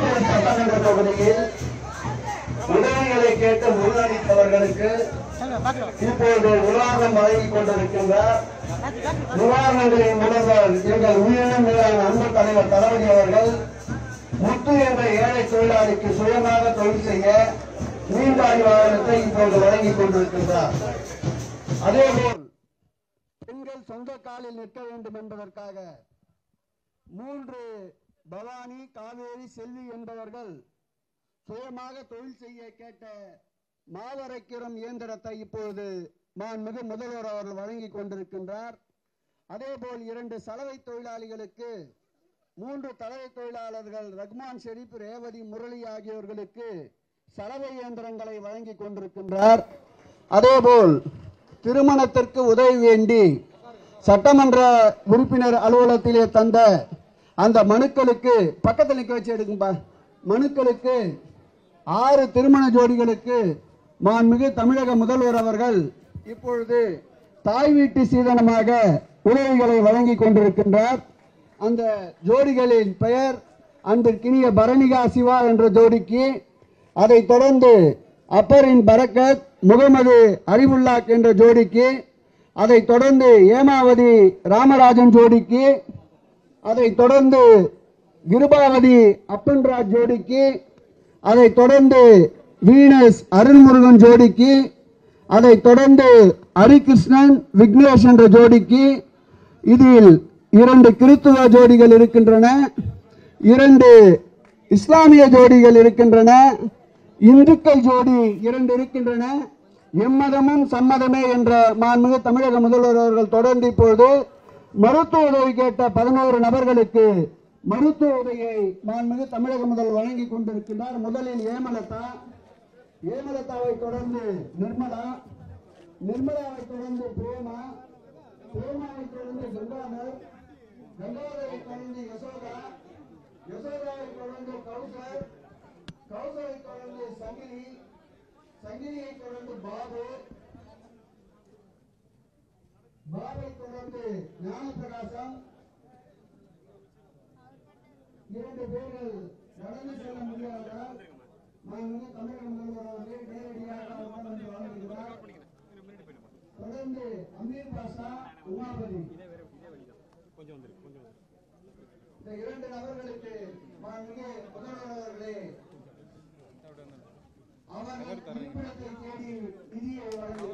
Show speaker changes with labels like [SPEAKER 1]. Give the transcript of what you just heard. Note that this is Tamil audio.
[SPEAKER 1] திருப்பூர் சட்டமன்ற தொகுதியில் உதவிகளை கேட்டு முன்னணித்தவர்களுக்கு இப்போது நிவாரணம் வழங்கிக் கொண்டிருக்கின்றார் நிவாரணங்களின் முதல்வர் எங்கள் உயிரினும் மேலான அன்பு தலைவர் தளபதி அவர்கள் முத்து என்ற ஏழை தொழிலாளிக்கு சுயமாக தொழில் செய்ய மீன்காடி வாகனத்தை இப்போது வழங்கிக் கொண்டிருக்கின்றார் அதேபோல் பெண்கள் சொந்த காலில் நிற்க வேண்டும் என்பதற்காக மூன்று பவானி காவேரி செல்வி என்பவர்கள் சுயமாக தொழில் செய்ய கேட்ட மாவரைக்கிறம் இயந்திரத்தை இப்போது மாண்புமிகு முதல்வர் அவர்கள் வழங்கிக் கொண்டிருக்கின்றார் அதேபோல் இரண்டு சலவை தொழிலாளிகளுக்கு மூன்று தலைமை தொழிலாளர்கள் ரஹ்மான் ஷெரீப் ரேவதி முரளி ஆகியோர்களுக்கு சலவை இயந்திரங்களை வழங்கிக் கொண்டிருக்கின்றார் அதேபோல் திருமணத்திற்கு உதவி வேண்டி சட்டமன்ற உறுப்பினர் அலுவலகத்திலே தந்த அந்த மனுக்களுக்கு பக்கத்தில் நிற்க வச்சு எடுக்கும்பா மனுக்களுக்கு ஆறு திருமண ஜோடிகளுக்கு மாண்புமிகு தமிழக முதல்வர் அவர்கள் இப்பொழுது தாய் வீட்டு சீதனமாக உதவிகளை வழங்கிக் கொண்டிருக்கின்றார் அந்த ஜோடிகளின் பெயர் அன்பிற்கினிய பரணிகா சிவா என்ற ஜோடிக்கு அதைத் தொடர்ந்து அப்பரின் பரக்கத் முகமது அறிவுல்லாக் என்ற ஜோடிக்கு அதைத் தொடர்ந்து ஏமாவதி ராமராஜன் ஜோடிக்கு அதைத் தொடர்ந்து கிருபாவதி அப்பன்ராஜ் ஜோடிக்கு அதைத் தொடர்ந்து வீனஸ் அருள்முருகன் ஜோடிக்கு அதைத் தொடர்ந்து ஹரிகிருஷ்ணன் விக்னேஷ் என்ற ஜோடிக்கு இதில் இரண்டு கிறித்துவ ஜோடிகள் இருக்கின்றன இரண்டு இஸ்லாமிய ஜோடிகள் இருக்கின்றன இந்துக்கள் ஜோடி இரண்டு இருக்கின்றன எம்மதமும் சம்மதமே என்ற மாண்புமிகு தமிழக முதல்வர் அவர்கள் தொடர்ந்து இப்பொழுது மருத்துவ உதவி கேட்ட பதினோரு நபர்களுக்கு மருத்துவ உதவியை மாண்புமிகு தமிழக முதல்வர் வழங்கிக் கொண்டிருக்கின்றார் முதலில் ஏமலதா ஏமலதாவை தொடர்ந்து நிர்மலா நிர்மலாவை தொடர்ந்து பிரேமா பிரேமாவை தொடர்ந்து கங்காதர் கங்காதரை தொடர்ந்து யசோதா யசோதாவை தொடர்ந்து கௌசர் கௌசரை தொடர்ந்து சங்கிலி சங்கிலியை தொடர்ந்து பாபு பாபை தொடர்ந்து ஞானப்பிரகாசம் இரண்டு பேர்கள் நடந்து செல்ல முடியாததால் மாண்புமிகு தமிழக முதல்வர் அவர்கள் நேரடியாக அவரிடம் வந்து வழங்குகிறார் தொடர்ந்து அமீர் பாஷா உமாபதி இந்த இரண்டு நபர்களுக்கு மாண்புமிகு முதல்வர் அவர்களே அவர்கள் இருப்பிடத்தை தேடி நிதியை வழங்குகிறார்